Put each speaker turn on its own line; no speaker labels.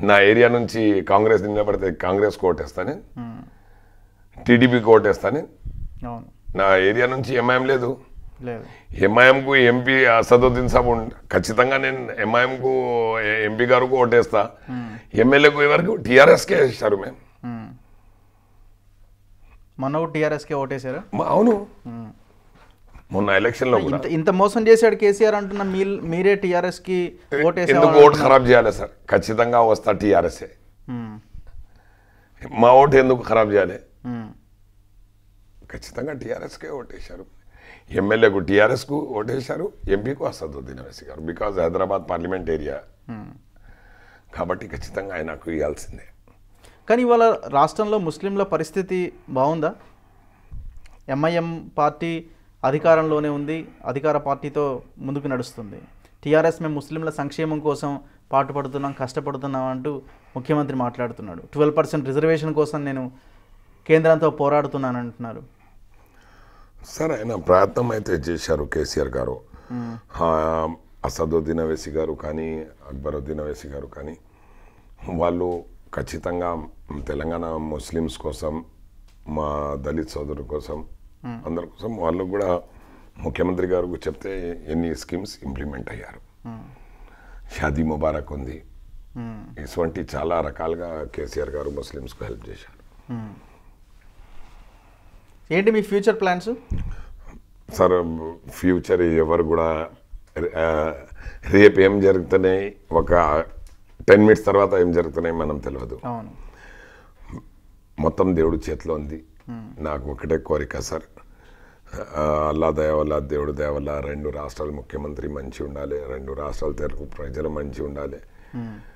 నా ఏరియా నుంచి కాంగ్రెస్ నిలబడితే కాంగ్రెస్ ఓటేస్తాను
ఉమ్,
టీడీపీకి ఓటేస్తాను
అవును
నా ఏరియా నుంచి ఎంఐఎం లేదు
లేదు
ఎంఐఎంకు ఎంపీ అసదుద్దీన్ సాబ్ ఉండ ఖచ్చితంగా నేను ఎంఐఎంకు ఎంపీ గారికి ఓటేస్తా ఎమ్మెల్యేకు ఎవరికి టీఆర్ఎస్కే వేస్తారు మేము
ఉమ్. మొన్న కూడా టీఆర్ఎస్కే ఓటేశారు
మా- అవును మొన్న ఎలక్షన్లో కూడా
ఇంత ఇంత మోసం చేశాడు కేసీఆర్ అంటున్న మీ మీరే టీఆర్ఎస్ కి
ఎందుకు
ఓటేసారు
ఓటు ఖరాబ్ చేయాలి సార్ ఖచ్చితంగా వస్తా టీఆర్ఎస్ఏ మా ఓటు ఎందుకు ఖరాబ్ చేయాలి ఖచ్చితంగా టీఆర్ఎస్కే ఓటేశారు ఎమ్మెల్యేకు టీఆర్ఎస్కు ఓటేశారు ఎంపీకు అసదుద్దీన్ ఓవైసీ గారు బికాజ్ హైదరాబాద్ పార్లమెంట్ ఏరియా కాబట్టి ఖచ్చితంగా ఆయనకు ఇవ్వాల్సిందే
కానీ ఇవాళ రాష్ట్రంలో ముస్లింల పరిస్థితి బాగుందా ఎంఐఎం పార్టీ అధికారంలోనే ఉంది అధికార పార్టీతో ముందుకు నడుస్తుంది టీఆర్ఎస్ మేము ముస్లింల సంక్షేమం కోసం పాటుపడుతున్నాం కష్టపడుతున్నాం అంటూ ముఖ్యమంత్రి మాట్లాడుతున్నాడు ట్వెల్వ్ పర్సెంట్ రిజర్వేషన్ కోసం నేను కేంద్రంతో పోరాడుతున్నాను అంటున్నారు
సార్ ఆయన ప్రయత్నం అయితే చేశారు కేసీఆర్ గారు ఆ, అసదుద్దీన్ అవైసీ గారు కానీ అక్బరుద్దీన్ అవైసీ గారు కానీ వాళ్ళు ఖచ్చితంగా తెలంగాణ ముస్లిమ్స్ కోసం మా దళిత్ సోదరుల కోసం అందరి కోసం వాళ్ళు కూడా ముఖ్యమంత్రి గారు చెప్తే ఎన్ని స్కీమ్స్ ఇంప్లిమెంట్ అయ్యారు షాదీ ముబారక్ ఉంది
మ్మ్.
ఇటువంటి చాలా రకాలుగా కేసీఆర్ గారు ముస్లిమ్స్కు హెల్ప్ చేశారు
ఏంటి మీ ఫ్యూచర్ ప్లాన్స్
సార్ ఫ్యూచర్ ఎవరు కూడా ఆ, రేపు ఏం జరుగుతున్నాయి ఒక టెన్ మినిట్స్ తర్వాత ఏం జరుగుతున్నాయి మనం తెలియదు
అవును
మొత్తం దేవుడి చేతిలో ఉంది నాకు ఒకటే కోరిక సార్ ఆ, అల్లా దయ వల్ల దేవుడు దయ వల్ల రెండు రాష్ట్రాల ముఖ్యమంత్రి మంచి ఉండాలి రెండు రాష్ట్రాల తెలుగు ప్రజలు మంచి ఉండాలి